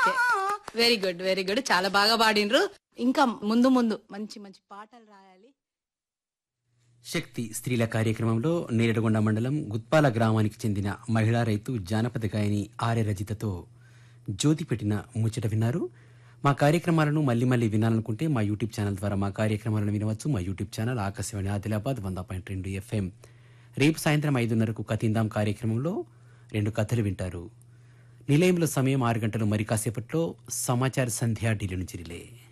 okay very good very good చాలా బాగా పాడిండ్రు ఇంకా ముందు ముందు మంచి మంచి పాటలు రాయాలి శక్తి స్త్రీల కార్యక్రమంలో నేరడగొండ మండలం గుత్పాల గ్రామానికి చెందిన మహిళా రైతు జానపద గాయని ఆర్య రజితతో జ్యోతి పెట్టిన ముచ్చట విన్నారు మా కార్యక్రమాలను మళ్ళీ మళ్ళీ వినాలనుకుంటే మా యూట్యూబ్ ఛానల్ ద్వారా మా కార్యక్రమాలను వినవచ్చు మా యూట్యూబ్ ఛానల్ ఆకాశవాణి ఆదిలాబాద్ వంద పాయింట్ రెండు ఎఫ్ఎం రేపు సాయంత్రం ఐదున్నరకు కతిందాం కార్యక్రమంలో రెండు కథలు వింటారు నిలయంలో సమయం ఆరు గంటలు మరి కాసేపట్లో సమాచార సంధ్యా ఢిల్లీ నుంచి రిలే